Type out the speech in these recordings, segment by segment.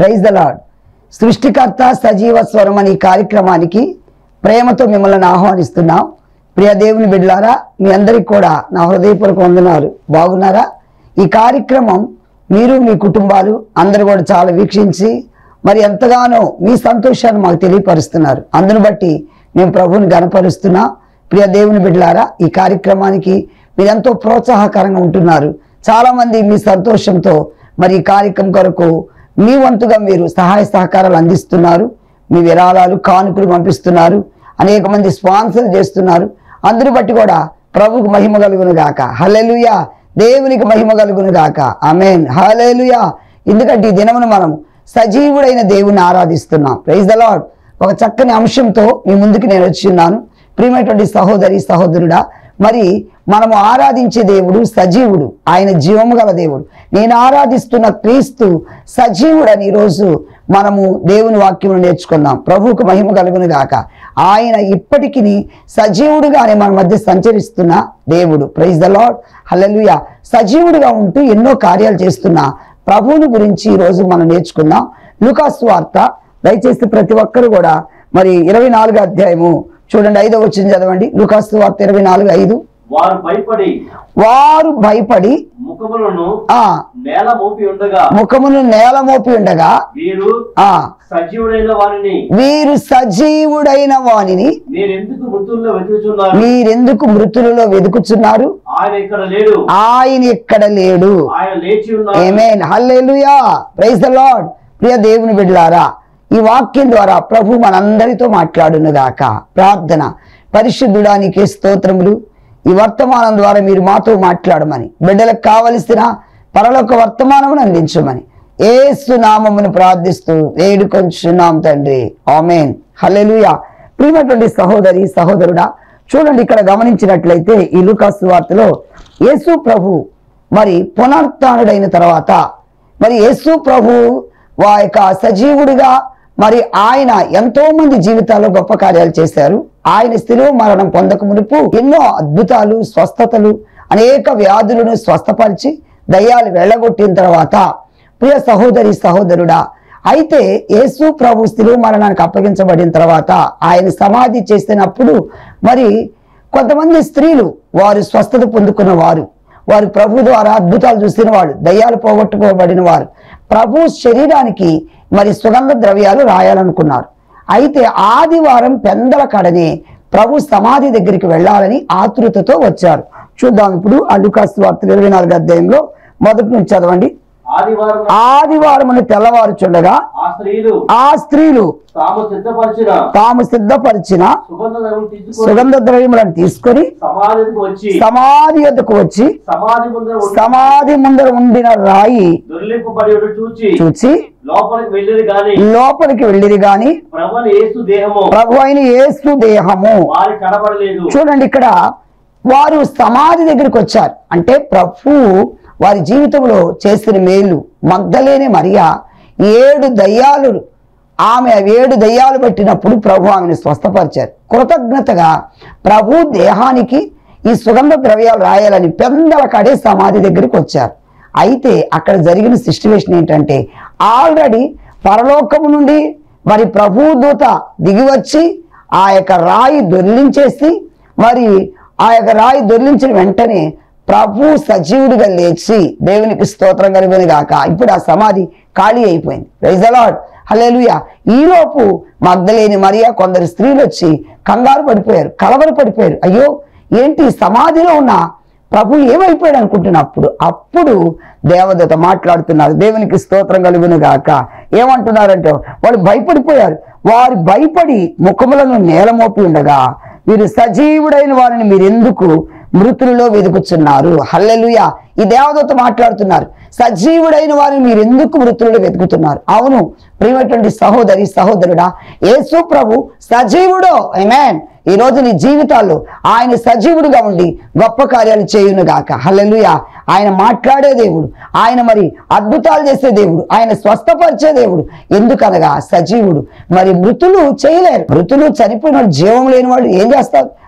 praise the lord సృష్టికర్త సజీవ స్వరం అనే ఈ కార్యక్రమానికి ప్రేమతో మిమ్మల్ని ఆహ్వానిస్తున్నాం ప్రియ దేవుని బిడ్డలారా మీ అందరికి కూడా నా హృదయపూర్వక వందనాలు బాగున్నారా ఈ కార్యక్రమం మీరు మీ కుటుంబాలు అందరూ కూడా చాలా వీక్షించి మరి ఎంతగానో మీ సంతోషాన్ని మాకు తెలియపరుస్తున్నారు అందును బట్టి మేము ప్రభువుని గనపరుస్తున్నా ప్రియ దేవుని బిడ్డలారా ఈ కార్యక్రమానికి మీరు ఎంతో ప్రోత్సాహకరంగా ఉంటున్నారు చాలా మంది మీ సంతోషంతో మరి ఈ కార్యక్రమం కొరకు మీ వంతుగా మీరు సహాయ సహకారాలు అందిస్తున్నారు మీ విరాళాలు కానుకలు పంపిస్తున్నారు అనేక మంది స్పాన్సర్ చేస్తున్నారు అందరి బట్టి కూడా ప్రభుకు మహిమ కలుగును గాక హల్లెలూయా దేవునికి మహిమ కలుగును గాక ఆమెన్ హల్లెలూయా ఎందుకంటే ఈ దినమును మనం సజీవుడైన దేవుని ఆరాధిస్తున్నాం ప్రైజ్ ద లాడ్ ఒక చక్కని అంశంతో మీ ముందుకు నేను వచ్చి ఉన్నాను ప్రియమైనటువంటి సహోదరి సహోదరుడా మరి మనము ఆరాధించే దేవుడు సజీవుడు ఆయన జీవము గల దేవుడు నేను ఆరాధిస్తున్న క్రీస్తు సజీవుడని ఈరోజు మనము దేవుని వాక్యమును నేర్చుకుందాం ప్రభువుకు మహిమ కలుగును గాక ఆయన ఇప్పటికీ సజీవుడుగానే మన మధ్య సంచరిస్తున్న దేవుడు ప్రైజ్ ద లాడ్ హల్లెలూయా సజీవుడుగా ఉంటూ ఎన్నో కార్యాలు చేస్తున్న ప్రభువుని గురించి ఈరోజు మనం నేర్చుకుందాం లూకాసు వార్త దయచేసి ప్రతి ఒక్కరు కూడా మరి ఇరవై నాలుగు అధ్యాయము చూడండి ఐదో వచ్చింది చదవండి లూకాసు వార్త ఇరవై నాలుగు ఐదు వారు భయపడి వారు భయపడి ముఖములను ఆ నేల మోపి ఉండగా ముఖమును నేల మోపి ఉండగా వీరు ఆ సజీవుడైన వారిని వీరు సజీవుడైన వానిని మీరెందుకు మృతుల్లో వెతుకుతున్నారు మీరెందుకు మృతులలో వెతుకుచున్నారు ఆయన ఇక్కడ లేడు ఆయన ఇక్కడ లేడు ఆయన లేచి ఉన్నారు ఏమేన్ హల్లెలూయా ప్రైజ్ ద లార్డ్ ప్రియ దేవుని బిడ్డలారా ఈ వాక్యం ద్వారా ప్రభు మనందరితో మాట్లాడును గాక ప్రార్థన పరిశుద్ధుడానికి స్తోత్రములు ఈ వర్తమానం ద్వారా మీరు మాతో మాట్లాడమని బిడ్డలకు కావలసిన పరలోక వర్తమానమును అందించమని ఏసు నామమును ప్రార్థిస్తూ వేడుకొంచున్నాం తండ్రి ఆమెన్ హల్లెలూయా ప్రియమైనటువంటి సహోదరి సహోదరుడా చూడండి ఇక్కడ గమనించినట్లయితే ఈ లూకాసు వార్తలో యేసు ప్రభు మరి పునరుత్డైన తర్వాత మరి యేసు ప్రభు వా యొక్క సజీవుడిగా మరి ఆయన ఎంతో మంది జీవితాల్లో గొప్ప కార్యాలు చేశారు ఆయన స్థిరవ మరణం పొందక మునుపు ఎన్నో అద్భుతాలు స్వస్థతలు అనేక వ్యాధులను స్వస్థపరిచి దయ్యాలు వెళ్ళగొట్టిన తర్వాత ప్రియ సహోదరి సహోదరుడా అయితే యేసు ప్రభు స్థిరవ మరణానికి అప్పగించబడిన తర్వాత ఆయన సమాధి చేసినప్పుడు మరి కొంతమంది స్త్రీలు వారు స్వస్థత పొందుకున్న వారు వారు ప్రభు ద్వారా అద్భుతాలు చూసిన వాడు దయ్యాలు పోగొట్టుకోబడిన వారు ప్రభు శరీరానికి మరి సుగంధ ద్రవ్యాలు రాయాలనుకున్నారు అయితే ఆదివారం పెందల కడనే ప్రభు సమాధి దగ్గరికి వెళ్ళాలని ఆతృతతో వచ్చారు చూద్దాం ఇప్పుడు ఆ లూకాసు వార్తలు ఇరవై నాలుగు అధ్యాయంలో మొదటి నుంచి చదవండి ఆదివారం ఆదివారం తెల్లవారుచుండగా ఆ స్త్రీలు ఆ స్త్రీలు తాము సిద్ధపరిచిన తాము సిద్ధపరిచిన సుగంధ ద్రవ్యం తీసుకొని సుగంధ ద్రవ్యములను తీసుకొని సమాధికి వచ్చి సమాధి వద్దకు వచ్చి సమాధి ముందర ఉండి సమాధి ముందర ఉండిన రాయి దొర్లింపబడి ఉండి చూచి చూచి లోపలికి వెళ్ళేది గాని లోపలికి వెళ్ళిరి గాని ప్రభుని యేసు దేహము ప్రభు అయిన యేసు దేహము వారి కనబడలేదు చూడండి ఇక్కడ వారు సమాధి దగ్గరికి వచ్చారు అంటే ప్రభు వారి జీవితంలో చేసిన మేలు మగ్ధలేని మరియా ఏడు దయ్యాలు ఆమె ఏడు దయ్యాలు పట్టినప్పుడు ప్రభు ఆమెను స్వస్థపరిచారు కృతజ్ఞతగా ప్రభు దేహానికి ఈ సుగంధ ద్రవ్యాలు రాయాలని పెందల కడే సమాధి దగ్గరికి వచ్చారు అయితే అక్కడ జరిగిన సిచ్యువేషన్ ఏంటంటే ఆల్రెడీ పరలోకము నుండి మరి ప్రభు దూత దిగివచ్చి ఆ యొక్క రాయి దొర్లించేసి మరి ఆ యొక్క రాయి దొర్లించిన వెంటనే ప్రభు సజీవుడిగా లేచి దేవునికి స్తోత్రం కలిగిన గాక ఇప్పుడు ఆ సమాధి ఖాళీ అయిపోయింది ప్రైజ్ అలాడ్ హలేలుయా ఈలోపు మగ్ధలేని మరియా కొందరు స్త్రీలు వచ్చి కంగారు పడిపోయారు కలవర పడిపోయారు అయ్యో ఏంటి సమాధిలో ఉన్న ప్రభు ఏమైపోయాడు అనుకుంటున్నప్పుడు అప్పుడు దేవదత మాట్లాడుతున్నారు దేవునికి స్తోత్రం కలుగును గాక ఏమంటున్నారంటే వాళ్ళు భయపడిపోయారు వారు భయపడి ముఖములను నేలమోపి ఉండగా వీరు సజీవుడైన వారిని మీరు ఎందుకు మృతులలో వెతుకుతున్నారు హల్లెలూయా ఈ దేవదత్త మాట్లాడుతున్నారు సజీవుడైన వారిని మీరు ఎందుకు మృతులలో వెతుకుతున్నారు అవును ప్రియమైనటువంటి సహోదరి సహోదరుడా యేసు ప్రభు సజీవుడు ఆమేన్ ఈ రోజు నీ జీవితాల్లో ఆయన సజీవుడుగా ఉండి గొప్ప కార్యాలు చేయును గాక హల్లెలూయా ఆయన మాట్లాడే దేవుడు ఆయన మరి అద్భుతాలు చేసే దేవుడు ఆయన స్వస్థపరిచే దేవుడు ఎందుకనగా సజీవుడు మరి మృతులు చేయలేరు మృతులు చనిపోయిన వాళ్ళు జీవం లేని వాళ్ళు ఏం చేస్తారు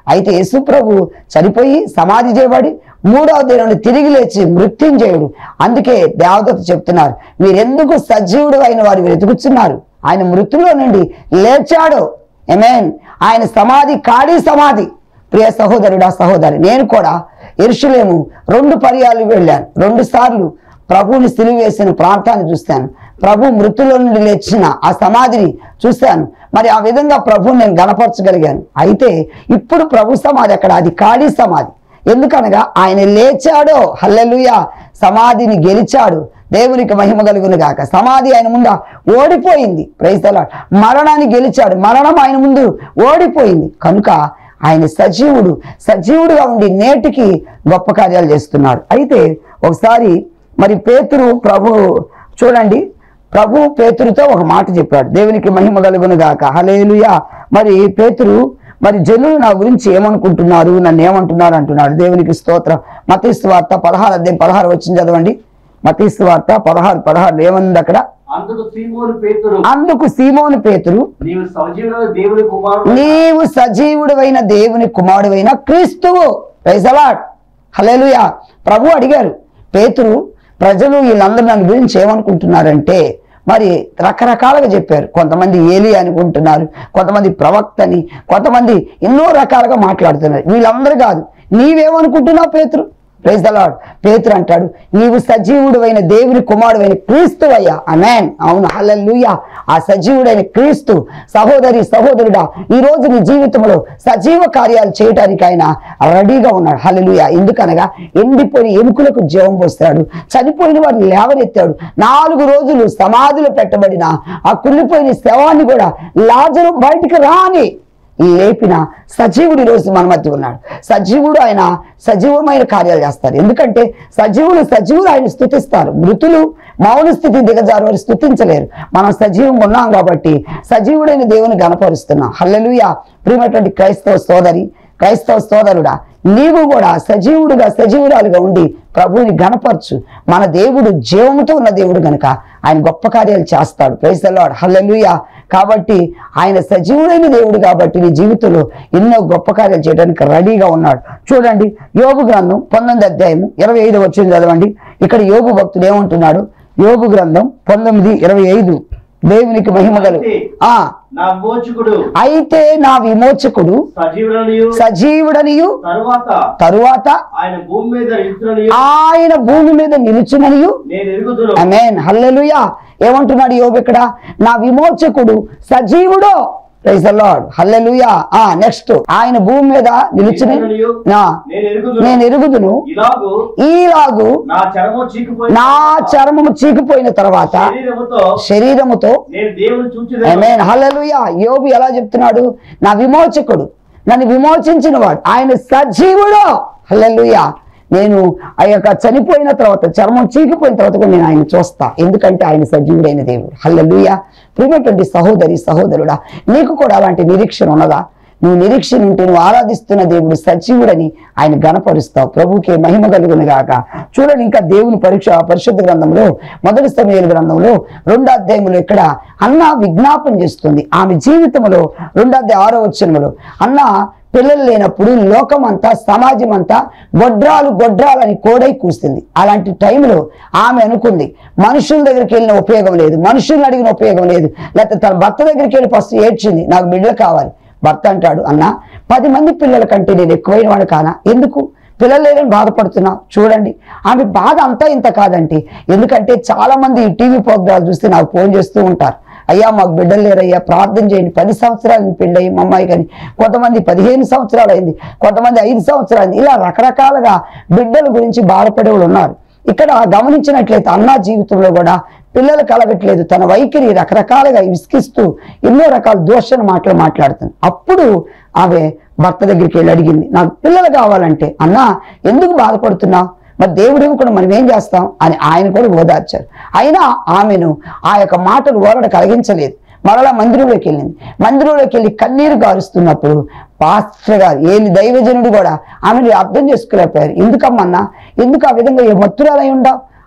అయితే యేసు ప్రభు చనిపోయి సమాధి చేయబడి మూడవ దినాన్ని తిరిగి లేచి మృత్యుంజయుడు అందుకే దేవదత్త చెప్తున్నారు మీరెందుకు సజీవుడు అయిన వారు వెతుకుతున్నారు ఆయన మృతుల్లో నుండి లేచాడు ఎమేన్ ఆయన సమాధి ఖాళీ సమాధి ప్రియ సహోదరుడా సహోదరి నేను కూడా ఎరుషులేము రెండు పర్యాలు వెళ్ళాను రెండు సార్లు ప్రభువుని సిలువ వేసిన ప్రాంతాన్ని చూశాను ప్రభు మృతుల నుండి లేచిన ఆ సమాధిని చూశాను మరి ఆ విధంగా ప్రభువుని నేను గణపరచగలిగాను అయితే ఇప్పుడు ప్రభు సమాధి అక్కడ అది ఖాళీ సమాధి ఎందుకనగా ఆయన లేచాడో హల్లెలూయ సమాధిని గెలిచాడు దేవునికి మహిమ కలుగును గాక సమాధి ఆయన ముందు ఓడిపోయింది ప్రైస్తలా మరణాన్ని గెలిచాడు మరణం ఆయన ముందు ఓడిపోయింది కనుక ఆయన సజీవుడు సజీవుడుగా ఉండి నేటికి గొప్ప కార్యాలు చేస్తున్నాడు అయితే ఒకసారి మరి పేతురు ప్రభు చూడండి ప్రభు పేతురుతో ఒక మాట చెప్పాడు దేవునికి మహిమ కలుగును గాక హలేలుయా మరి పేతురు మరి జనులు నా గురించి ఏమనుకుంటున్నారు నన్ను ఏమంటున్నారు అంటున్నాడు దేవునికి స్తోత్రం మతీస్తు వార్త పదహారు అధ్యాయం పదహారు వచ్చింది చదవండి మతీస్తు వార్త పదహారు పదహారు ఏముంది అక్కడ అందుకు సీమోను పేతురు అందుకు సీమోని పేతురు నీవు సజీవుడు దేవుని కుమారుడు నీవు సజీవుడైన దేవుని కుమారుడైన క్రీస్తువు ప్రైజలాట్ హలేలుయా ప్రభు అడిగారు పేతురు ప్రజలు వీళ్ళందరూ నన్ను గురించి ఏమనుకుంటున్నారంటే మరి రకరకాలుగా చెప్పారు కొంతమంది ఏలి అనుకుంటున్నారు కొంతమంది ప్రవక్తని కొంతమంది ఎన్నో రకాలుగా మాట్లాడుతున్నారు వీళ్ళందరూ కాదు నీవేమనుకుంటున్నావు పేతురు ప్రైజ్ ద లార్డ్ పేతురు అంటాడు నీవు సజీవుడైన దేవుని కుమారుడైన క్రీస్తు అయ్యా అమెన్ అవును హల్లెలూయా ఆ సజీవుడైన క్రీస్తు సహోదరి సహోదరుడా ఈ రోజు నీ జీవితంలో సజీవ కార్యాలు చేయటానికి ఆయన రెడీగా ఉన్నాడు హల్లెలూయా ఎందుకనగా ఎండిపోయిన ఎముకలకు జీవం పోస్తాడు చనిపోయిన వారిని లేవనెత్తాడు నాలుగు రోజులు సమాధులు పెట్టబడిన ఆ కుళ్ళిపోయిన శవాన్ని కూడా లాజరు బయటికి రాని లేపిన సజీవుడు ఈరోజు మన మధ్య ఉన్నాడు సజీవుడు ఆయన సజీవమైన కార్యాలు చేస్తారు ఎందుకంటే సజీవులు సజీవులు ఆయన స్థుతిస్తారు మృతులు మౌన స్థితి దిగజారు వారు స్థుతించలేరు మనం సజీవంగా ఉన్నాం కాబట్టి సజీవుడైన దేవుని గణపరుస్తున్నాం హల్లెలూయా ప్రియమైనటువంటి క్రైస్తవ సోదరి క్రైస్తవ సోదరుడా నీవు కూడా సజీవుడుగా సజీవురాలుగా ఉండి ప్రభువుని గణపరచు మన దేవుడు జీవముతో ఉన్న దేవుడు గనుక ఆయన గొప్ప కార్యాలు చేస్తాడు ప్రైసలాడు హల్లెలూయా కాబట్టి ఆయన సజీవుడైన దేవుడు కాబట్టి నీ జీవితంలో ఎన్నో గొప్ప కార్యాలు చేయడానికి రెడీగా ఉన్నాడు చూడండి యోగు గ్రంథం పంతొమ్మిది అధ్యాయము ఇరవై ఐదు వచ్చింది చదవండి ఇక్కడ యోగు భక్తుడు ఏమంటున్నాడు యోగు గ్రంథం పంతొమ్మిది ఇరవై ఐదు దేవునికి మహిమగలు ఆ నా మోచుకుడు అయితే నా విమోచకుడు సజీవుడనియు సజీవుడనియు తరువాత తరువాత ఆయన భూమి మీద నిలుచుననియు ఆయన భూమి మీద నిలుచుననియు నేను ఎరుగుదును అమేన్ హల్లెలూయా ఏమంటున్నాడు యోబు ఇక్కడ నా విమోచకుడు సజీవుడు ప్రైజ్ లార్డ్ హల్లెలూయా ఆ నెక్స్ట్ ఆయన భూమి మీద నిలుచుని నా నేను ఎరుగుదును నేను ఎరుగుదును ఇలాగు ఈలాగు నా చర్మం చీకిపోయి నా చర్మము చీకిపోయిన తర్వాత శరీరముతో శరీరముతో నేను దేవుని చూచి ఆమేన్ హల్లెలూయా యోబు ఎలా చెప్తున్నాడు నా విమోచకుడు నన్ను విమోచించిన వాడు ఆయన సజీవుడు హల్లెలూయా నేను ఆ యొక్క చనిపోయిన తర్వాత చర్మం చీకిపోయిన తర్వాత కూడా నేను ఆయన చూస్తా ఎందుకంటే ఆయన సజీవుడైన దేవుడు హల్లెలూయా ప్రియమైనటువంటి సహోదరి సహోదరుడా నీకు కూడా అలాంటి నిరీక్షణ ఉన్నదా నువ్వు నిరీక్షణ ఉంటే నువ్వు ఆరాధిస్తున్న దేవుడు సజీవుడని ఆయన గణపరుస్తావు ప్రభుకే మహిమ కలుగును గాక చూడండి ఇంకా దేవుని పరీక్ష పరిశుద్ధ గ్రంథంలో మొదటి సమయాల గ్రంథంలో రెండో అధ్యాయంలో ఇక్కడ అన్న విజ్ఞాపన చేస్తుంది ఆమె జీవితంలో రెండో అధ్యాయ ఆరో వచ్చనంలో అన్న పిల్లలు లేనప్పుడు లోకం అంతా సమాజం అంతా గొడ్రాలు గొడ్రాలు అని కోడై కూస్తుంది అలాంటి టైంలో ఆమె అనుకుంది మనుషుల దగ్గరికి వెళ్ళిన ఉపయోగం లేదు మనుషుల్ని అడిగిన ఉపయోగం లేదు లేకపోతే తన భర్త దగ్గరికి వెళ్ళి ఫస్ట్ ఏడ్చింది నాకు బిడ్డలు కావాలి భర్త అంటాడు అన్న పది మంది పిల్లల కంటే నేను ఎక్కువైన వాడు కానా ఎందుకు పిల్లలు లేదని బాధపడుతున్నా చూడండి ఆమె బాధ అంతా ఇంత కాదంటే ఎందుకంటే చాలా మంది ఈ టీవీ ప్రోగ్రాలు చూస్తే నాకు ఫోన్ చేస్తూ ఉంటారు అయ్యా మాకు బిడ్డలు లేరయ్యా ప్రార్థన చేయండి పది సంవత్సరాలు పెళ్ళయి మా అమ్మాయి కానీ కొంతమంది పదిహేను సంవత్సరాలు అయింది కొంతమంది ఐదు సంవత్సరాలు అయింది ఇలా రకరకాలుగా బిడ్డల గురించి బాధపడే వాళ్ళు ఉన్నారు ఇక్కడ గమనించినట్లయితే అన్నా జీవితంలో కూడా పిల్లలు కలగట్లేదు తన వైఖరి రకరకాలుగా విసిగిస్తూ ఎన్నో రకాల దోషణ మాటలు మాట్లాడుతుంది అప్పుడు ఆమె భర్త దగ్గరికి వెళ్ళి అడిగింది నాకు పిల్లలు కావాలంటే అన్నా ఎందుకు బాధపడుతున్నావు మరి దేవుడు ఇవ్వకుండా మనం ఏం చేస్తాం అని ఆయన కూడా ఓదార్చారు అయినా ఆమెను ఆ యొక్క మాటలు ఓరడ కలిగించలేదు మరలా మందిరంలోకి వెళ్ళింది మందిరంలోకి వెళ్ళి కన్నీరు గారుస్తున్నప్పుడు పాస్టర్ గారు ఏలి దైవజనుడు కూడా ఆమెను అర్థం చేసుకోలేకపోయారు ఎందుకమ్మన్నా ఎందుకు ఆ విధంగా ఏ మత్తురాలై ఉండవు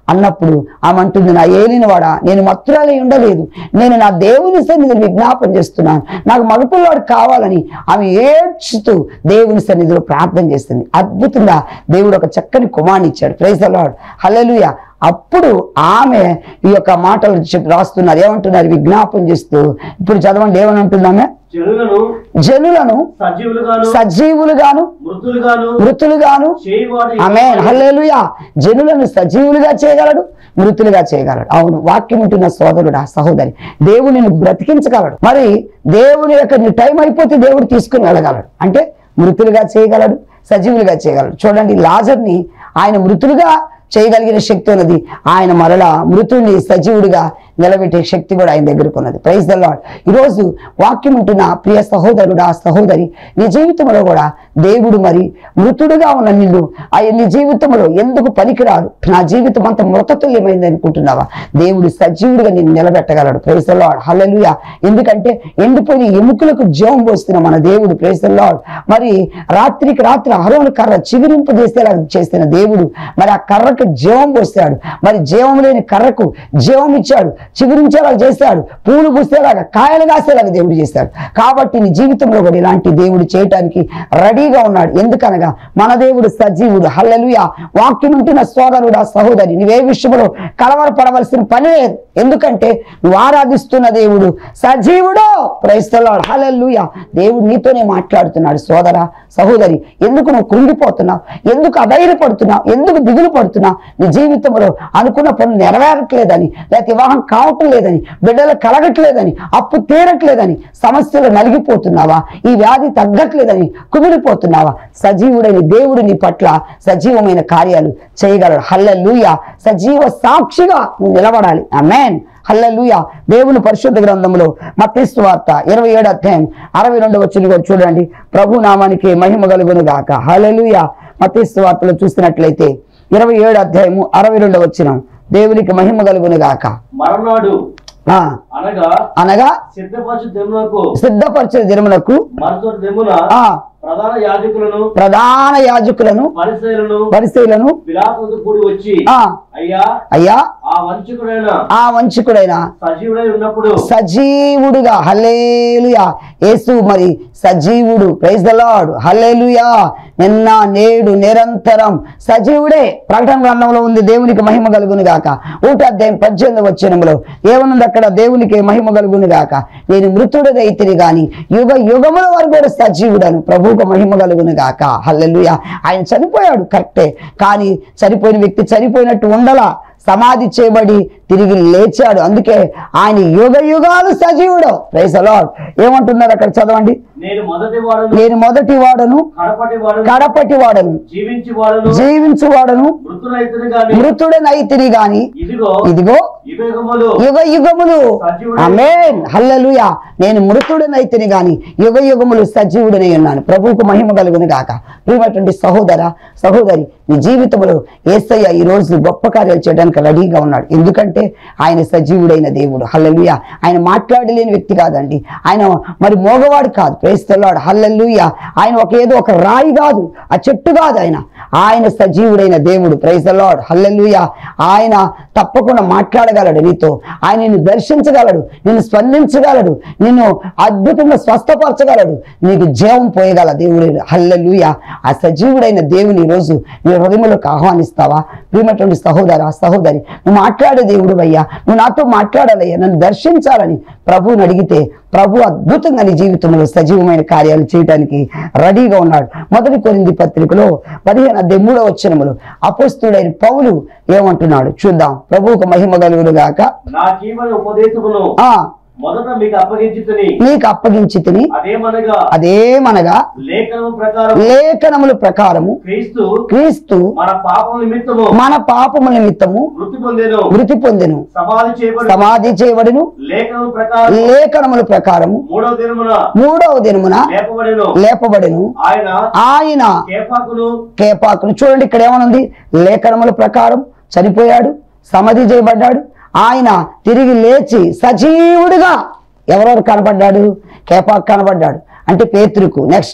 అన్నప్పుడు ఆమె అంటుంది నా ఏలినవాడా నేను మత్తురాలై ఉండలేదు నేను నా దేవుని సన్నిధిని విజ్ఞాపన చేస్తున్నాను నాకు మగపిల్లవాడు కావాలని ఆమె ఏడ్చుతూ దేవుని సన్నిధిలో ప్రార్థన చేస్తుంది అద్భుతంగా దేవుడు ఒక చక్కని కుమార్ని ఇచ్చాడు ప్రైజ్ అలాడ్ హల్లెలూయ అప్పుడు ఆమె ఈ యొక్క మాటలు చెప్పి రాస్తున్నారు ఏమంటున్నారు విజ్ఞాపన చేస్తూ ఇప్పుడు చదవండి ఏమని అంటుందామె జనులను జనులను సజీవులుగాను సజీవులుగాను మృతులుగాను మృతులుగాను చేయవాడు ఆమె హల్లెలూయా జనులను సజీవులుగా చేయగలడు మృతులుగా చేయగలడు అవును వాక్యం ఉంటున్న సోదరుడా సహోదరి దేవునిని బ్రతికించగలడు మరి దేవుని యొక్క నీ టైం అయిపోతే దేవుడు తీసుకుని వెళ్ళగలడు అంటే మృతులుగా చేయగలడు సజీవులుగా చేయగలడు చూడండి లాజర్ని ఆయన మృతులుగా చేయగలిగిన శక్తి ఉన్నది ఆయన మరలా మృతుడిని సజీవుడిగా నిలబెట్టే శక్తి కూడా ఆయన దగ్గరకు ఉన్నది ప్రైజ్ ద లాడ్ ఈరోజు వాక్యం ఉంటున్న ప్రియ సహోదరుడా సహోదరి నీ జీవితంలో కూడా దేవుడు మరి మృతుడుగా ఉన్న నిన్ను ఆ నీ జీవితంలో ఎందుకు పనికిరాడు నా జీవితం అంత మృతతుల్యమైంది అనుకుంటున్నావా దేవుడు సజీవుడిగా నిన్ను నిలబెట్టగలడు ప్రైజ్ ద లాడ్ హల్లెలూయా ఎందుకంటే ఎండిపోయిన ఎముకలకు జీవం పోస్తున్న మన దేవుడు ప్రైజ్ ద లాడ్ మరి రాత్రికి రాత్రి అహరోను కర్ర చిగురింపు చేసేలా చేసిన దేవుడు మరి ఆ కర్రకు జీవం పోస్తాడు మరి జీవం లేని కర్రకు జీవం ఇచ్చాడు చిగురించేలా చేశాడు పూలు పూసేలాగా కాయలు కాసేలాగా దేవుడు చేశాడు కాబట్టి నీ జీవితంలో కూడా ఇలాంటి దేవుడు చేయటానికి రెడీగా ఉన్నాడు ఎందుకనగా మన దేవుడు సజీవుడు హల్లెలూయా వాక్యం ఉంటున్న సోదరుడా సహోదరి నువ్వే విషయంలో కలవరపడవలసిన పని లేదు ఎందుకంటే నువ్వు ఆరాధిస్తున్న దేవుడు సజీవుడు క్రైస్తలాడు హల్లెలూయా దేవుడు నీతోనే మాట్లాడుతున్నాడు సోదరా సహోదరి ఎందుకు నువ్వు కృంగిపోతున్నావు ఎందుకు అధైర్యపడుతున్నావు ఎందుకు దిగులు పడుతున్నావు నీ జీవితంలో అనుకున్న పనులు నెరవేరట్లేదని లేకపోతే వివాహం కావటం లేదని బిడ్డలు కలగట్లేదని అప్పు తీరట్లేదని సమస్యలు నలిగిపోతున్నావా ఈ వ్యాధి తగ్గట్లేదని కుమిలిపోతున్నావా సజీవుడైన దేవుడు నీ పట్ల సజీవమైన కార్యాలు చేయగలడు హల్లెలూయ సజీవ సాక్షిగా నువ్వు నిలబడాలి ఆమేన్ హల్లెలూయ దేవుని పరిశుద్ధ గ్రంథంలో మత్తీస్తు వార్త ఇరవై ఏడు అధ్యాయం అరవై రెండు వచ్చిన కూడా చూడండి ప్రభు నామానికి మహిమ కలుగును గాక హల్లెలూయ మత్తీస్తు వార్తలో చూసినట్లయితే ఇరవై ఏడు అధ్యాయము అరవై రెండు వచ్చిన దేవునికి మహిమ కలుగును గాక మరనాడు ఆ, అనగా అనగా సిద్ధపరచు దెమునకు సిద్ధపరిచిన దినములకు మరుసటి దెమున ఆ ప్రధాన యాజకులను ప్రధాన యాజకులను పరిశీలను పరిశీలను పిలాతులతో కూడి వచ్చి ఆ అయ్యా అయ్యా ఆ వంచకుడైన ఆ వంచకుడైన సజీవుడై ఉన్నప్పుడు సజీవుడుగా హల్లేలుయా యేసు మరి సజీవుడు ప్రైజ్ ద లార్డ్ హల్లేలుయా నిన్న నేడు నిరంతరం సజీవుడే ప్రకటన గ్రంథంలో ఉంది దేవునికి మహిమ కలుగును గాక ఊట అధ్యాయం పద్దెనిమిది వచ్చినములో ఏమనుంది అక్కడ దేవునికి మహిమ కలుగును గాక నేను మృతుడదైతిని గాని యుగ యుగముల వరకు కూడా సజీవుడను ప్రభువుకు మహిమ కలుగును గాక హల్లెలూయా ఆయన చనిపోయాడు కరెక్టే కానీ చనిపోయిన వ్యక్తి చనిపోయినట్టు ఉండలా సమాధి చేయబడి తిరిగి లేచాడు అందుకే ఆయన యుగ యుగాలు సజీవుడు ప్రైజ్ అలాడ్ ఏమంటున్నారు అక్కడ చదవండి నేను మొదటి వాడను నేను మొదటి వాడను కడపటి వాడను కడపటి వాడను జీవించి వాడను జీవించు వాడను మృతులైతును గాని మృతుడనైతిని గాని ఇదిగో ఇదిగో యుగయుగములు యుగ యుగములు సజీవుడై- ఆమేన్ హల్లెలూయా నేను మృతుడనైతిని గాని యుగ యుగములు సజీవుడనై ఉన్నాను ప్రభువుకు మహిమ కలుగును గాక ప్రియమైనటువంటి సహోదర సహోదరి నీ జీవితంలో ఏసయ్య ఈ రోజు గొప్ప కార్యాలు చేయడానికి రెడీగా ఉన్నాడు ఎందుకంటే ఆయన సజీవుడైన దేవుడు హల్లెలూయా ఆయన మాట్లాడలేని వ్యక్తి కాదండి ఆయన మరి మోగవాడు కాదు ప్రేస్తలాడు హల్లెలూయా ఆయన ఒక ఏదో ఒక రాయి కాదు ఆ చెట్టు కాదు ఆయన ఆయన సజీవుడైన దేవుడు ప్రైజలాడ్ హల్లెలూయా ఆయన తప్పకుండా మాట్లాడగలడు నీతో ఆయన నిన్ను దర్శించగలడు నిన్ను స్పందించగలడు నిన్ను అద్భుతంగా స్వస్థపరచగలడు నీకు జీవం పోయగల దేవుడు హల్లెలూయా ఆ సజీవుడైన దేవుని ఈరోజు నీ హృదయంలోకి ఆహ్వానిస్తావా ప్రియమైనటువంటి సహోదర సహోదరి నువ్వు మాట్లాడే దేవుడు అయ్యా నువ్వు నాతో మాట్లాడాలయ్యా నన్ను దర్శించాలని ప్రభువుని అడిగితే ప్రభు అద్భుతంగా నీ జీవితంలో సజీవమైన కార్యాలు చేయడానికి రెడీగా ఉన్నాడు మొదటి కొరింది పత్రికలో పదిహేను అధ్యాయం మూడో వచ్చినములు అపోస్తుడైన పౌలు ఏమంటున్నాడు చూద్దాం ప్రభువుకు మహిమ కలుగును గాక నా జీవన ఉపదేశమును ఆ మొదట మీకు అప్పగించుతని నీకు అప్పగించి తిని అదేమనగా అదేమనగా లేఖనము ప్రకారం లేఖనముల ప్రకారము క్రీస్తు క్రీస్తు మన పాపం నిమిత్తము మన పాపము నిమిత్తము మృతి పొందెను మృతి పొందెను సమాధి చేయబడి సమాధి చేయబడిను లేఖనము ప్రకారం లేఖనముల ప్రకారము మూడవ దినమున మూడవ దినమున లేపబడెను లేపబడెను ఆయన ఆయన కేపాకును కేపాకును చూడండి ఇక్కడ ఏమనుంది లేఖనముల ప్రకారం చనిపోయాడు సమాధి చేయబడ్డాడు ఆయన తిరిగి లేచి సజీవుడిగా ఎవరెవరు కనబడ్డాడు కేపాకు కనబడ్డాడు అంటే పేతురుకు నెక్స్ట్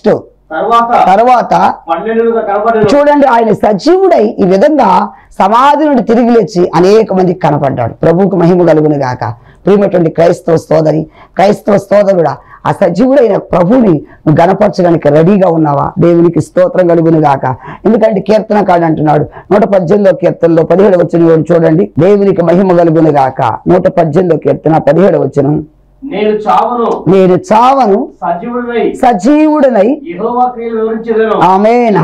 తర్వాత తర్వాత పన్నెండుగా కనబడను చూడండి ఆయన సజీవుడై ఈ విధంగా సమాధి నుండి తిరిగి లేచి అనేక మందికి కనపడ్డాడు ప్రభువుకు మహిమ కలుగును గాక ప్రియమైనటువంటి క్రైస్తవ సోదరి క్రైస్తవ సోదరుడా ఆ సజీవుడైన ప్రభువుని నువ్వు గణపరచడానికి రెడీగా ఉన్నావా దేవునికి స్తోత్రం కలుగును గాక ఎందుకంటే కీర్తనకాడు అంటున్నాడు నూట పద్దెనిమిదో కీర్తనలో పదిహేడు వచ్చిన చూడండి దేవునికి మహిమ కలుగును గాక నూట పద్దెనిమిదో కీర్తన పదిహేడు వచ్చిన నేను చావను నేను చావను సజీవుడై సజీవుడనై యెహోవా క్రియలు వివరించదను ఆమెన్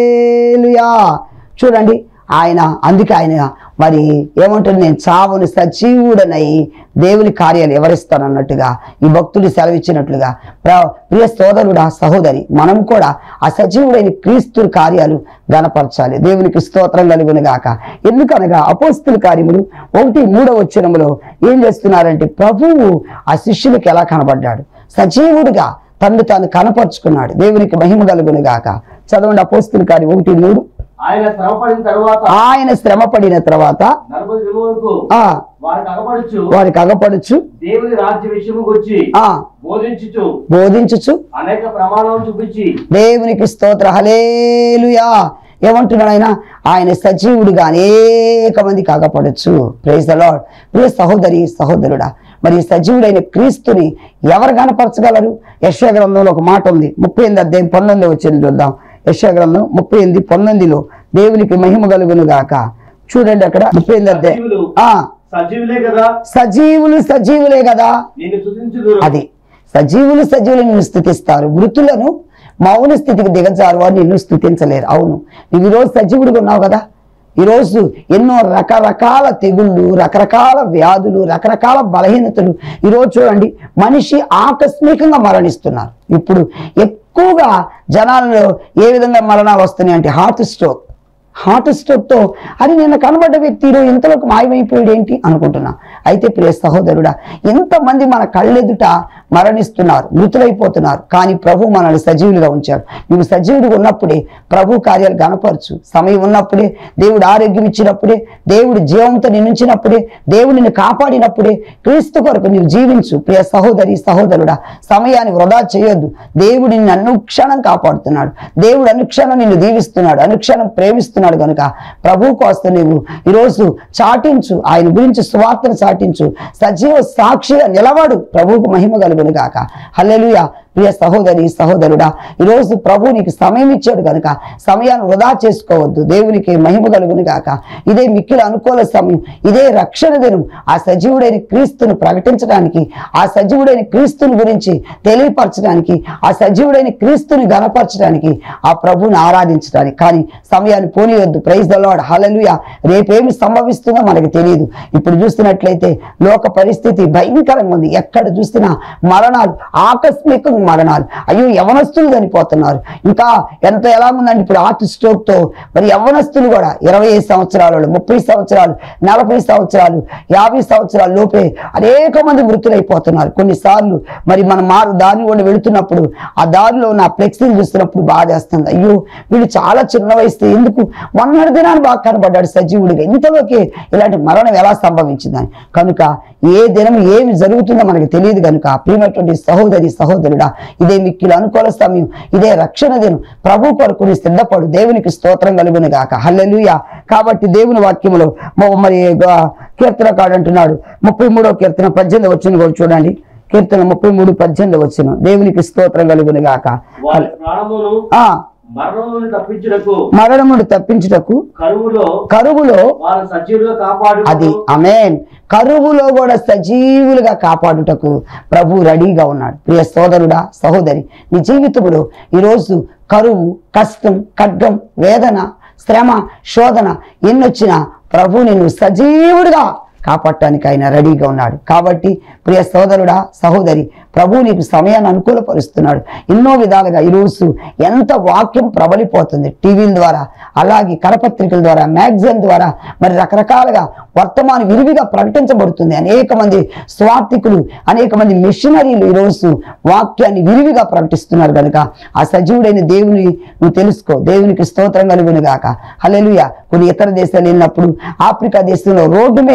హలేలుయా చూడండి ఆయన అందుకే ఆయన మరి ఏమంటుంది నేను చావుని సజీవుడనై దేవుని కార్యాలు ఎవరిస్తానన్నట్టుగా ఈ భక్తుడు సెలవిచ్చినట్లుగా ప్ర- ప్రియ సోదరుడా సహోదరి మనం కూడా ఆ సజీవుడైన క్రీస్తు కార్యాలు గనపరచాలి దేవునికి స్తోత్రం కలుగును గాక ఎందుకనగా అపోస్తుల కార్యములు ఒకటి మూడవ వచ్చినములో ఏం చేస్తున్నారంటే ప్రభువు ఆ శిష్యులకు ఎలా కనబడ్డాడు సజీవుడిగా తను తాను కనపరుచుకున్నాడు దేవునికి మహిమ కలుగును గాక చదవండి అపోస్తుల కార్యం ఒకటి మూడు ఆయన శ్రమపడిన తర్వాత ఆయన శ్రమ పడిన తర్వాత నలభై దినం వరకు ఆ వారికి అగపడుచు వారికి అగపడుచు దేవుని రాజ్య విషయము గురించి ఆ బోధించుచు బోధించుచు అనేక ప్రమాణాలు చూపించి దేవునికి స్తోత్ర హలేలుయా ఏమంటున్నాడు ఆయన ఆయన సజీవుడిగా అనేక మందికి అగపడచ్చు ప్రైజ్ ద లార్డ్ ప్రియ సహోదరి సహోదరుడా మరి ఈ సజీవుడైన క్రీస్తుని ఎవరు కనపరచగలరు యశ్వ గ్రంథంలో ఒక మాట ఉంది ముప్పై ఎనిమిది అధ్యాయం పంతొమ్మిది వచ్చింది చూద్దాం యశ్వ గ్రంథం ముప్పై ఎనిమిది పంతొమ్మిదిలో దేవునికి మహిమ కలుగును గాక చూడండి అక్కడ ముప్పై ఎనిమిది అధ్యాయం సజీవులు ఆ సజీవులే కదా సజీవులు సజీవులే కదా నిన్ను తుదించుదురు అది సజీవులు సజీవులు నిన్ను స్థుతిస్తారు మృతులను మౌన స్థితికి దిగజారు వారు నిన్ను స్థుతించలేరు అవును నువ్వు ఈరోజు సజీవుడిగా ఉన్నావు కదా ఈరోజు ఎన్నో రకరకాల తెగుళ్ళు రకరకాల వ్యాధులు రకరకాల బలహీనతలు ఈరోజు చూడండి మనిషి ఆకస్మికంగా మరణిస్తున్నారు ఇప్పుడు ఎక్కువగా జనాలలో ఏ విధంగా మరణాలు వస్తున్నాయి అంటే హార్ట్ స్ట్రోక్ హార్ట్ స్ట్రోక్తో అది నిన్న కనబడ్డ వ్యక్తి ఈరోజు ఇంతలోకి మాయమైపోయాడు ఏంటి అనుకుంటున్నా అయితే ప్రియ సహోదరుడా ఎంతమంది మన కళ్ళెదుట మరణిస్తున్నారు మృతులైపోతున్నారు కానీ ప్రభు మనల్ని సజీవులుగా ఉంచాడు నువ్వు సజీవుడిగా ఉన్నప్పుడే ప్రభు కార్యాలు గనపరచు సమయం ఉన్నప్పుడే దేవుడు ఆరోగ్యం ఇచ్చినప్పుడే దేవుడు జీవంతో నిన్నుంచినప్పుడే దేవుడు నిన్ను కాపాడినప్పుడే క్రీస్తు కొరకు నీవు జీవించు ప్రియ సహోదరి సహోదరుడా సమయాన్ని వృధా చేయొద్దు దేవుడు నిన్ను అనుక్షణం కాపాడుతున్నాడు దేవుడు అనుక్షణం నిన్ను దీవిస్తున్నాడు అనుక్షణం ప్రేమిస్తున్నాడు కనుక ప్రభు కోసం నీవు ఈరోజు చాటించు ఆయన గురించి సువార్తను చాటించు సజీవ సాక్షిగా నిలవాడు ప్రభువుకు మహిమ కలుగును గాక హల్లెలూయా ప్రియ సహోదరి సహోదరుడా ఈరోజు ప్రభు నీకు సమయం ఇచ్చాడు కనుక సమయాన్ని వృధా చేసుకోవద్దు దేవునికి మహిమ కలుగును గాక ఇదే మిక్కిలి అనుకూల సమయం ఇదే రక్షణ దినం ఆ సజీవుడైన క్రీస్తును ప్రకటించడానికి ఆ సజీవుడైన క్రీస్తుని గురించి తెలియపరచడానికి ఆ సజీవుడైన క్రీస్తుని గనపరచడానికి ఆ ప్రభువుని ఆరాధించడానికి కానీ సమయాన్ని పోనీయొద్దు ప్రైజ్ ద లార్డ్ హల్లెలూయా రేపేమి సంభవిస్తుందో మనకు తెలియదు ఇప్పుడు చూస్తున్నట్లయితే లోక పరిస్థితి భయంకరంగా ఉంది ఎక్కడ చూసినా మరణాలు ఆకస్మికంగా మరణాలు అయ్యో యవనస్తులు చనిపోతున్నారు ఇంకా ఎంత ఎలా ఉందంటే ఇప్పుడు హార్ట్ స్ట్రోక్ తో మరి యవనస్తులు కూడా ఇరవై ఐదు సంవత్సరాల వాళ్ళు, ముప్పై సంవత్సరాలు నలభై సంవత్సరాలు యాభై సంవత్సరాల లోపే అనేక మంది మృతులైపోతున్నారు కొన్నిసార్లు మరి మన మారు దారి కూడా వెళుతున్నప్పుడు ఆ దారిలో ఉన్న ఫ్లెక్సీని చూస్తున్నప్పుడు బాధేస్తుంది అయ్యో వీళ్ళు చాలా చిన్న వయసు ఎందుకు మొన్నటి దినాన్ని బాగా కనబడ్డాడు సజీవుడిగా ఇంతలోకి ఇలాంటి మరణం ఎలా సంభవించిందని కనుక ఏ దినం ఏమి జరుగుతుందో మనకు తెలియదు కనుక ప్రియమైనటువంటి సహోదరి సహోదరుడా ఇదే మిక్కిలు అనుకూల సమయం ఇదే రక్షణ దినం ప్రభు కొరకు నీ సిద్ధపడు దేవునికి స్తోత్రం కలుగును గాక హల్లెలూయా కాబట్టి దేవుని వాక్యములో మ- మరి గా- కీర్తనకాడు అంటున్నాడు ముప్పై మూడో కీర్తన పద్దెనిమిది వచ్చిన కూడా చూడండి కీర్తన ముప్పై మూడు పద్దెనిమిది వచ్చిన దేవునికి స్తోత్రం కలుగును గాక వారి ప్రాణమును ఆ మరణం నుండి తప్పించుటకు మరణమును తప్పించుటకు కరువులో కరువులో వారు సజీవులుగా కాపాడు అది అమేన్ కరువులో కూడా సజీవులుగా కాపాడుటకు ప్రభు రెడీగా ఉన్నాడు ప్రియ సోదరుడా సహోదరి నీ జీవితంలో ఈరోజు కరువు కష్టం ఖడ్గం వేదన శ్రమ శోధన ఎన్నొచ్చినా ప్రభు నిన్ను సజీవుడిగా కాపాడటానికి ఆయన రెడీగా ఉన్నాడు కాబట్టి ప్రియ సోదరుడా సహోదరి ప్రభు నీకు సమయాన్ని అనుకూలపరుస్తున్నాడు ఎన్నో విధాలుగా ఈరోజు ఎంత వాక్యం ప్రబలిపోతుంది టీవీల ద్వారా అలాగే కరపత్రికల ద్వారా మ్యాగజైన్ ద్వారా మరి రకరకాలుగా వర్తమానం విరివిగా ప్రకటించబడుతుంది అనేక మంది స్వార్థికులు అనేక మంది మిషనరీలు ఈరోజు వాక్యాన్ని విరివిగా ప్రకటిస్తున్నారు కనుక ఆ సజీవుడైన దేవుని నువ్వు తెలుసుకో దేవునికి స్తోత్రం కలుగును గాక హల్లెలూయా కొన్ని ఇతర దేశాలు వెళ్ళినప్పుడు ఆఫ్రికా దేశంలో రోడ్డు మీదే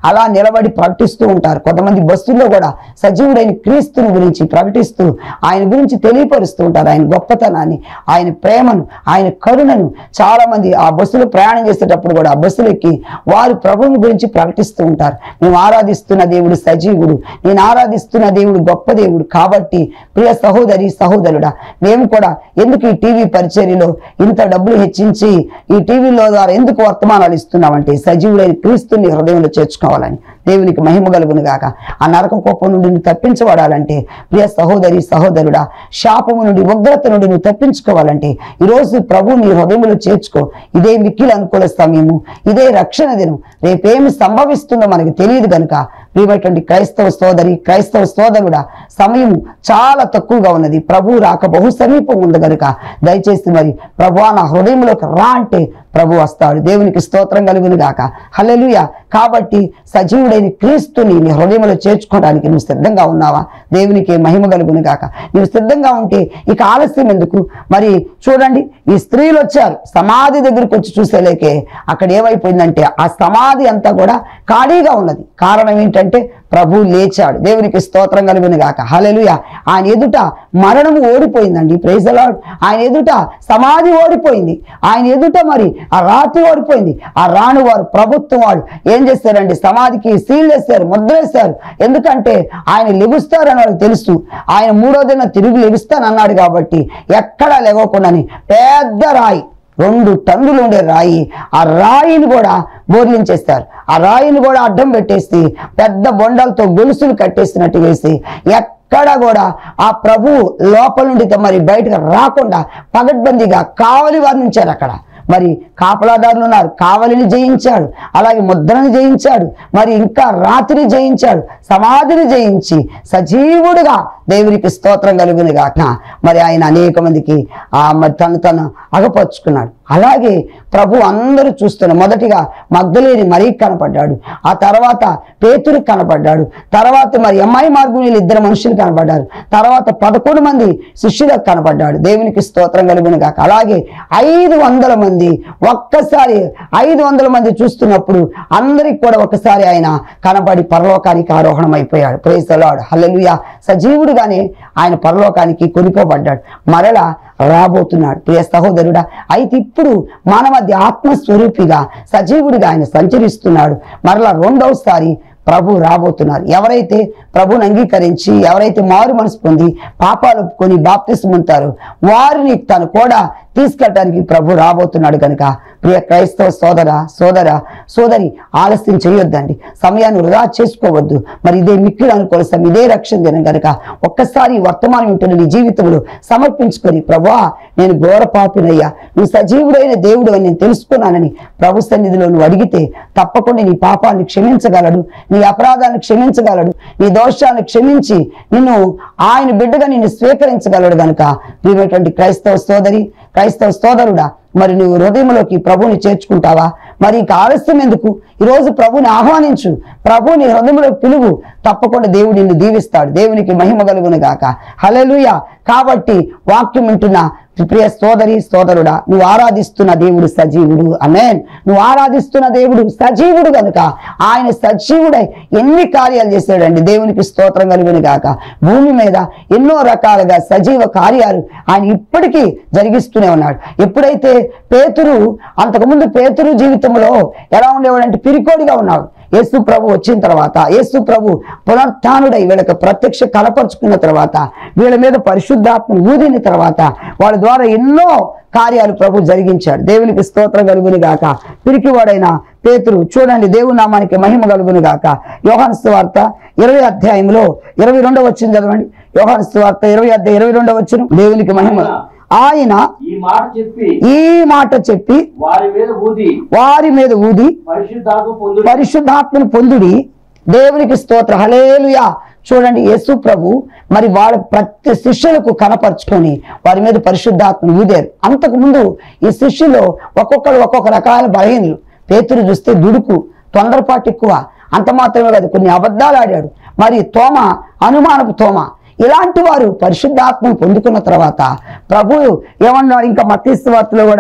అలా నిలబడి ప్రకటిస్తూ ఉంటారు కొంతమంది బస్సుల్లో కూడా సజీవుడైన క్రీస్తుని గురించి ప్రకటిస్తూ ఆయన గురించి తెలియపరుస్తూ ఉంటారు ఆయన గొప్పతనాన్ని ఆయన ప్రేమను ఆయన కరుణను చాలా మంది ఆ బస్సులో ప్రయాణం చేసేటప్పుడు కూడా ఆ బస్సులు ఎక్కి వారు ప్రభువుని గురించి ప్రకటిస్తూ ఉంటారు మేము ఆరాధిస్తున్న దేవుడు సజీవుడు నేను ఆరాధిస్తున్న దేవుడు గొప్ప దేవుడు కాబట్టి ప్రియ సహోదరి సహోదరుడా మేము కూడా ఎందుకు ఈ టీవీ పరిచర్యలో ఇంత డబ్బులు హెచ్చించి ఈ టీవీలో ద్వారా ఎందుకు వర్తమానాలు ఇస్తున్నామంటే సజీవుడైన క్రీస్తుని హృదయంలో చేర్చుకోవాలని దేవునికి మహిమ కలుగును గాక ఆ నరకం కోపం నుండి నువ్వు తప్పించబడాలంటే ప్రియ సహోదరి సహోదరుడా శాపము నుండి ఉగ్రత నుండి నువ్వు తప్పించుకోవాలంటే ఈరోజు ప్రభు నీ హృదయంలో చేర్చుకో ఇదే మిక్కిలి అనుకూల సమయము ఇదే రక్షణ దినం రేపేమి సంభవిస్తుందో మనకు తెలియదు కనుక ప్రియమైనటువంటి క్రైస్తవ సోదరి క్రైస్తవ సోదరుడా సమయం చాలా తక్కువగా ఉన్నది ప్రభు రాక బహు సమీపం ఉంది కనుక దయచేసి మరి ప్రభు నా హృదయంలోకి రా అంటే ప్రభు వస్తాడు దేవునికి స్తోత్రం కలుగును గాక హల్లెలూయ కాబట్టి సజీవుడైన క్రీస్తుని నీ హృదయంలో చేర్చుకోవడానికి నువ్వు సిద్ధంగా ఉన్నావా దేవునికి మహిమ కలుగును గాక నువ్వు సిద్ధంగా ఉంటే ఇక ఆలస్యం ఎందుకు మరి చూడండి ఈ స్త్రీలు వచ్చారు సమాధి దగ్గరికి వచ్చి చూసేలేకే అక్కడ ఏమైపోయిందంటే ఆ సమాధి అంతా కూడా ఖాళీగా ఉన్నది కారణం ఏంటంటే ప్రభు లేచాడు దేవునికి స్తోత్రం కలుగును గాక హల్లెలూయ ఆయన ఎదుట మరణము ఓడిపోయిందండి ప్రైజ్ లార్డ్ ఆయన ఎదుట సమాధి ఓడిపోయింది ఆయన ఎదుట మరి ఆ రాతి ఓడిపోయింది ఆ రాణి వారు ప్రభుత్వం వాడు ఏం చేశారండి సమాధికి సీల్ వేశారు ముద్ర వేశారు ఎందుకంటే ఆయన లెగుస్తారని వాళ్ళకి తెలుసు ఆయన మూడో దిన తిరిగి లెగుస్తానన్నాడు కాబట్టి ఎక్కడా లేవకుండాని పెద్ద రాయి రెండు టన్నులు ఉండే రాయి ఆ రాయిని కూడా బోర్లించేస్తారు ఆ రాయిని కూడా అడ్డం పెట్టేసి పెద్ద బొండాలతో గొలుసులు కట్టేసినట్టు వేసి ఎక్కడ కూడా ఆ ప్రభు లోపల నుండి మరి బయటకు రాకుండా పగడ్బందీగా కావలి వారిని ఉంచారు అక్కడ మరి కాపలాదారులు ఉన్నారు కావలిని జయించాడు అలాగే ముద్రని జయించాడు మరి ఇంకా రాత్రిని జయించాడు సమాధిని జయించి సజీవుడుగా దేవునికి స్తోత్రం కలుగుని గాక మరి ఆయన అనేక మందికి ఆ మరి తను తను అగపరుచుకున్నాడు అలాగే ప్రభు అందరూ చూస్తున్నారు మొదటిగా మగ్ధలేని మరీ కనపడ్డాడు ఆ తర్వాత పేతురు కనపడ్డాడు తర్వాత మరి అమ్మాయి మార్గం ఇద్దరు మనుషులు కనపడ్డారు తర్వాత పదకొండు మంది శిష్యులకు కనపడ్డాడు దేవునికి స్తోత్రం కలుగును గాక అలాగే ఐదు వందల మంది ఒక్కసారి ఐదు వందల మంది చూస్తున్నప్పుడు అందరికి కూడా ఒకసారి ఆయన కనపడి పరలోకానికి ఆరోహణం అయిపోయాడు ప్రేస్ లాడ్ హల్లెలూయా సజీవుడుగానే ఆయన పరలోకానికి కొనిపోబడ్డాడు మరలా రాబోతున్నాడు ప్రియ సహోదరుడా అయితే ఇప్పుడు మన మధ్య ఆత్మస్వరూపిగా సజీవుడిగా ఆయన సంచరిస్తున్నాడు మరలా రెండవసారి ప్రభు రాబోతున్నారు ఎవరైతే ప్రభుని అంగీకరించి ఎవరైతే మారు మనసు పొంది పాపాలు కొని బాప్తిసం ఉంటారో వారిని తను కూడా తీసుకెళ్ళటానికి ప్రభు రాబోతున్నాడు కనుక ప్రియ క్రైస్తవ సోదర సోదర సోదరి ఆలస్యం చేయొద్దండి సమయాన్ని వృధా చేసుకోవద్దు మరి ఇదే మిక్కిలు అనుకోవలసాం ఇదే రక్షణ దినం కనుక ఒక్కసారి ఈ వర్తమానం ఉంటున్న నీ జీవితంలో సమర్పించుకొని ప్రభా నేను ఘోర పాపినయ్యా నువ్వు సజీవుడైన దేవుడు అని నేను తెలుసుకున్నానని ప్రభు సన్నిధిలో నువ్వు అడిగితే తప్పకుండా నీ పాపాన్ని క్షమించగలడు నీ అపరాధాన్ని క్షమించగలడు నీ దోషాలను క్షమించి నిన్ను ఆయన బిడ్డగా నిన్ను స్వీకరించగలడు గనుక ప్రియమైనటువంటి క్రైస్తవ సోదరి క్రైస్తవ సోదరుడా మరి నువ్వు హృదయంలోకి ప్రభుని చేర్చుకుంటావా మరి ఇంకా ఆలస్యం ఎందుకు ఈరోజు ప్రభుని ఆహ్వానించు ప్రభుని హృదయంలోకి పిలువు తప్పకుండా దేవుడు నిన్ను దీవిస్తాడు దేవునికి మహిమ కలుగును గాక హల్లెలూయ కాబట్టి వాక్యం వింటున్న ప్రియ సోదరి సోదరుడా నువ్వు ఆరాధిస్తున్న దేవుడు సజీవుడు అమేన్ నువ్వు ఆరాధిస్తున్న దేవుడు సజీవుడు కనుక ఆయన సజీవుడై ఎన్ని కార్యాలు చేశాడండి దేవునికి స్తోత్రం కలుగును గాక భూమి మీద ఎన్నో రకాలుగా సజీవ కార్యాలు ఆయన ఇప్పటికీ జరిగిస్తూనే ఉన్నాడు ఎప్పుడైతే పేతురు అంతకుముందు పేతురు జీవితంలో ఎలా ఉండేవాడంటే పిరికోడిగా ఉన్నాడు యేసు ప్రభు వచ్చిన తర్వాత యేసు ప్రభు పునరుత్నుడై వీళ్ళకి ప్రత్యక్ష కనపరుచుకున్న తర్వాత వీళ్ళ మీద పరిశుద్ధాత్మ ఊదిన తర్వాత వాళ్ళ ద్వారా ఎన్నో కార్యాలు ప్రభు జరిగించాడు దేవునికి స్తోత్రం కలుగుని గాక పిరికివాడైన పేతురు చూడండి దేవుని నామానికి మహిమ కలుగుని గాక యోహాను సువార్త ఇరవై అధ్యాయంలో ఇరవై రెండవ వచ్చిన చదవండి యోహాను సువార్త ఇరవై అధ్యాయం ఇరవై రెండవ వచ్చిన దేవునికి మహిమ ఆయన ఈ మాట చెప్పి ఈ మాట చెప్పి వారి మీద ఊది వారి మీద ఊది పరిశుద్ధాత్మ పొందు పరిశుద్ధాత్మను పొందుడి దేవునికి స్తోత్ర హలేలుయా చూడండి యేసు ప్రభు మరి వాళ్ళ ప్రతి శిష్యులకు కనపరుచుకొని వారి మీద పరిశుద్ధాత్మను ఊదారు అంతకు ముందు ఈ శిష్యులు ఒక్కొక్కరు ఒక్కొక్క రకాల బలహీనలు పేతురు చూస్తే దుడుకు తొందరపాటు ఎక్కువ అంత మాత్రమే కాదు కొన్ని అబద్ధాలు ఆడాడు మరి తోమ అనుమానపు తోమ ఇలాంటి వారు పరిశుద్ధాత్మను పొందుకున్న తర్వాత ప్రభు ఏమన్నాడు ఇంకా మతీస్తు వార్తలో కూడా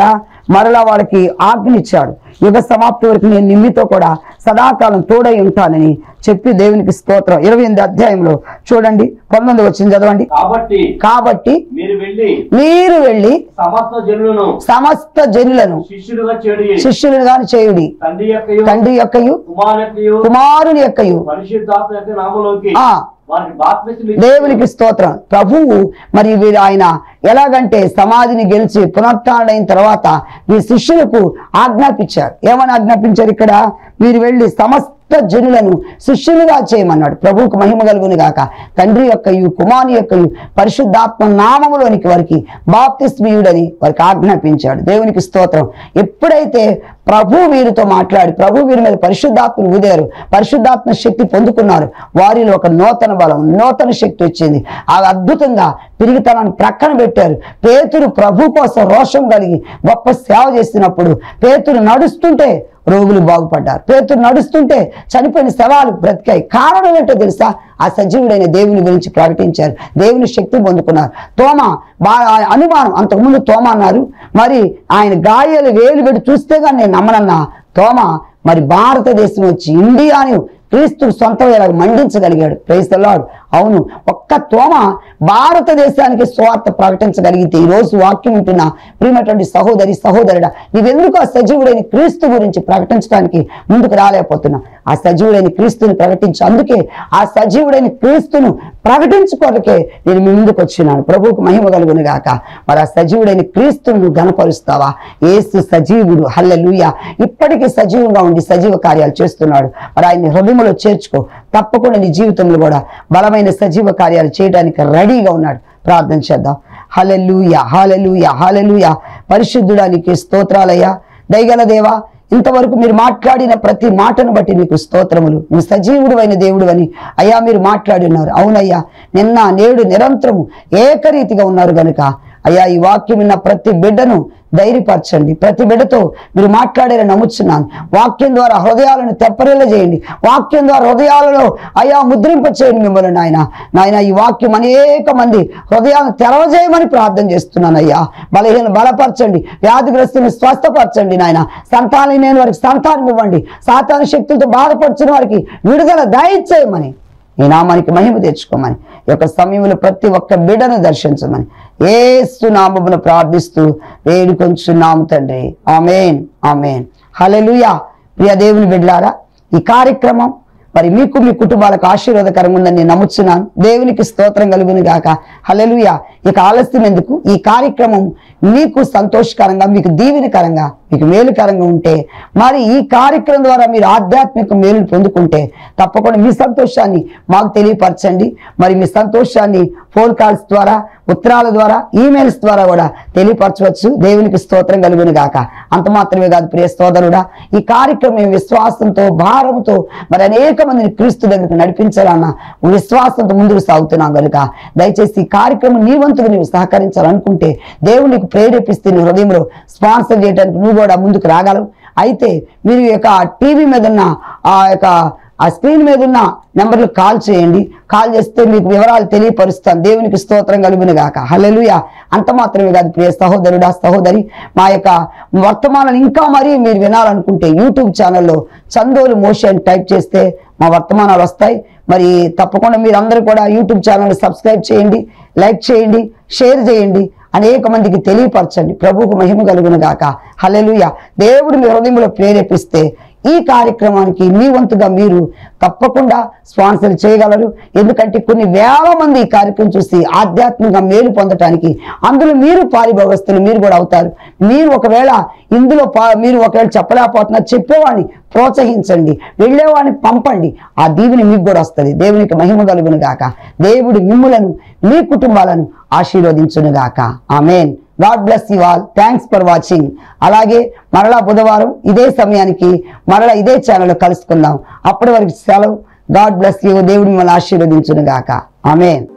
మరలా వాళ్ళకి ఆజ్ఞనిచ్చాడు యుగ సమాప్తి వరకు నేను నిమ్మితో కూడా సదాకాలం తోడై ఉంటానని చెప్పి దేవునికి స్తోత్రం ఇరవై ఎనిమిది అధ్యాయంలో చూడండి పంతొమ్మిది వచ్చింది చదవండి కాబట్టి కాబట్టి మీరు వెళ్ళి మీరు వెళ్ళి సమస్త జనులను సమస్త జనులను శిష్యులుగా చేడి శిష్యులుగాను చేయుడి తండ్రి యొక్కయు తండ్రి యొక్కయు కుమారు యొక్కయు కుమారుని యొక్కయు పరిశుద్ధాత్మ యొక్క నామలోకి ఆ వారికి బాప్తిస్మం దేవునికి స్తోత్రం ప్రభువు మరి వీరు ఆయన ఎలాగంటే సమాధిని గెలిచి పునరుత్డైన తర్వాత మీ శిష్యులకు ఆజ్ఞాపించారు ఏమని ఆజ్ఞాపించారు ఇక్కడ మీరు వెళ్ళి సమస్త జనులను శిష్యులుగా చేయమన్నాడు ప్రభువుకు మహిమ కలుగును గాక తండ్రి యొక్కయు కుమారుని యొక్కయు పరిశుద్ధాత్మ నామములోనికి వారికి బాప్తిస్మీయుడని వారికి ఆజ్ఞాపించాడు దేవునికి స్తోత్రం ఎప్పుడైతే ప్రభు వీరితో మాట్లాడి ప్రభు వీరి మీద పరిశుద్ధాత్మను ఊదారు పరిశుద్ధాత్మ శక్తి పొందుకున్నారు వారిలో ఒక నూతన బలం నూతన శక్తి వచ్చింది ఆ అద్భుతంగా పిరిగితనాన్ని ప్రక్కన పెట్టారు పేతురు ప్రభు కోసం రోషం కలిగి గొప్ప సేవ చేసినప్పుడు పేతురు నడుస్తుంటే రోగులు బాగుపడ్డారు పేతురు నడుస్తుంటే చనిపోయిన శవాలు బ్రతికాయి కారణం ఏంటో తెలుసా ఆ సజీవుడైన దేవుని గురించి ప్రకటించారు దేవుని శక్తి పొందుకున్నారు తోమ బా అనుమానం అంతకుముందు తోమ అన్నారు మరి ఆయన గాయాలు వేలు పెట్టి చూస్తే కానీ నేను నమ్మనన్నా తోమ మరి భారతదేశం వచ్చి ఇండియాని క్రీస్తు సొంతం ఇలా మండించగలిగాడు క్రైస్తలాడు అవును ఒక్క తోమ భారతదేశానికి స్వార్థ ప్రకటించగలిగితే ఈ రోజు వాక్యం ఉంటున్న ప్రియమైనటువంటి సహోదరి సహోదరుడా నీవెందుకు ఆ సజీవుడైన క్రీస్తు గురించి ప్రకటించడానికి ముందుకు రాలేకపోతున్నా ఆ సజీవుడైన క్రీస్తుని ప్రకటించు అందుకే ఆ సజీవుడైన క్రీస్తును ప్రకటించుకోవడానికే నేను మీ ముందుకు వచ్చినాను ప్రభువుకు మహిమ కలుగును గాక మరి ఆ సజీవుడైన క్రీస్తును నువ్వు గనపరుస్తావా ఏసు సజీవుడు హల్లెలూయా ఇప్పటికీ సజీవంగా ఉండి సజీవ కార్యాలు చేస్తున్నాడు మరి ఆయన హృదయంలో చేర్చుకో తప్పకుండా నీ జీవితంలో కూడా బలమైన సజీవ కార్యాలు చేయడానికి రెడీగా ఉన్నాడు ప్రార్థన చేద్దాం హలెలుయ హలెలుయ హలెలుయ పరిశుద్ధుడా నీకు స్తోత్రాలయ్యా దయగల దేవా ఇంతవరకు మీరు మాట్లాడిన ప్రతి మాటను బట్టి నీకు స్తోత్రములు నువ్వు సజీవుడు అయిన దేవుడు అని అయ్యా మీరు మాట్లాడి ఉన్నారు అవునయ్యా నిన్న నేడు నిరంతరము ఏకరీతిగా ఉన్నారు గనుక అయ్యా ఈ వాక్యం విన్న ప్రతి బిడ్డను ధైర్యపరచండి ప్రతి బిడ్డతో మీరు మాట్లాడారని నమ్ముచున్నాను వాక్యం ద్వారా హృదయాలను తెప్పరిల్ల చేయండి వాక్యం ద్వారా హృదయాలలో అయ్యా ముద్రింప చేయండి మిమ్మల్ని నాయన నాయన ఈ వాక్యం అనేక మంది హృదయాలను తెరవజేయమని ప్రార్థన చేస్తున్నాను అయ్యా బలహీన బలపరచండి వ్యాధిగ్రస్తుని స్వస్థపరచండి నాయన సంతానం నేను వారికి సంతానం ఇవ్వండి సాతాన శక్తులతో బాధపడుచున్న వారికి విడుదల దయచేయమని ఈ నామానికి మహిమ తెచ్చుకోమని ఈ యొక్క సమయంలో ప్రతి ఒక్క బిడ్డను దర్శించమని ఏసు నామమును ప్రార్థిస్తూ వేడుకొంచున్నాము తండ్రి ఆమెన్ ఆమెన్ హల్లెలూయా ప్రియ దేవుని బిడ్డలారా ఈ కార్యక్రమం మరి మీకు మీ కుటుంబాలకు ఆశీర్వాదకరంగా ఉందని నేను నమ్ముచున్నాను దేవునికి స్తోత్రం కలుగును గాక హల్లెలూయా ఇక ఆలస్యం ఎందుకు ఈ కార్యక్రమం మీకు సంతోషకరంగా మీకు దీవెనకరంగా మీకు మేలుకరంగా ఉంటే మరి ఈ కార్యక్రమం ద్వారా మీరు ఆధ్యాత్మిక మేలు పొందుకుంటే తప్పకుండా మీ సంతోషాన్ని మాకు తెలియపరచండి మరి మీ సంతోషాన్ని ఫోన్ కాల్స్ ద్వారా ఉత్తరాల ద్వారా ఈమెయిల్స్ ద్వారా కూడా తెలియపరచవచ్చు దేవునికి స్తోత్రం కలుగును గాక అంత మాత్రమే కాదు ప్రియ సోదరుడా ఈ కార్యక్రమం విశ్వాసంతో భారంతో మరి అనేక మందిని క్రీస్తు దగ్గరికి నడిపించాలన్న విశ్వాసంతో ముందుకు సాగుతున్నాం కనుక దయచేసి ఈ కార్యక్రమం నీ వంతుకు నీవు సహకరించాలనుకుంటే దేవుడు నీకు ప్రేరేపిస్తే నీ హృదయంలో స్పాన్సర్ చేయడానికి నువ్వు కూడా ముందుకు రాగలవు అయితే మీరు ఈ యొక్క టీవీ మీద ఉన్న ఆ యొక్క ఆ స్క్రీన్ మీద ఉన్న నెంబర్లు కాల్ చేయండి కాల్ చేస్తే మీకు వివరాలు తెలియపరుస్తాను దేవునికి స్తోత్రం కలుగును గాక హల్లెలూయా అంత మాత్రమే కాదు ప్రియ సహోదరుడా సహోదరి మా యొక్క వర్తమానాలు ఇంకా మరీ మీరు వినాలనుకుంటే యూట్యూబ్ ఛానల్లో చందోలు మోషన్ టైప్ చేస్తే మా వర్తమానాలు వస్తాయి మరి తప్పకుండా మీరు అందరూ కూడా యూట్యూబ్ ఛానల్ సబ్స్క్రైబ్ చేయండి లైక్ చేయండి షేర్ చేయండి అనేక మందికి తెలియపరచండి ప్రభువుకు మహిమ కలుగును గాక హల్లెలూయా దేవుడు మీ హృదయంలో ప్రేరేపిస్తే ఈ కార్యక్రమానికి మీ వంతుగా మీరు తప్పకుండా స్పాన్సర్ చేయగలరు ఎందుకంటే కొన్ని వేల మంది ఈ కార్యక్రమం చూసి ఆధ్యాత్మికంగా మేలు పొందటానికి అందులో మీరు పారిభోగస్తులు మీరు కూడా అవుతారు మీరు ఒకవేళ ఇందులో పా- మీరు ఒకవేళ చెప్పలేకపోతున్నా చెప్పేవాడిని ప్రోత్సహించండి వెళ్ళేవాడిని పంపండి ఆ దీవెని మీకు కూడా వస్తుంది దేవునికి మహిమ కలుగును గాక దేవుడు మిమ్ములను మీ కుటుంబాలను ఆశీర్వదించును గాక ఆమెన్ God bless you all thanks for watching అలాగే మరలా బుధవారం ఇదే సమయానికి మరలా ఇదే ఛానల్లో కలుసుకుందాం అప్పటి వరకు సెలవు గాడ్ బ్లెస్ యూ దేవుడు మిమ్మల్ని ఆశీర్వదించును గాక ఆమెన్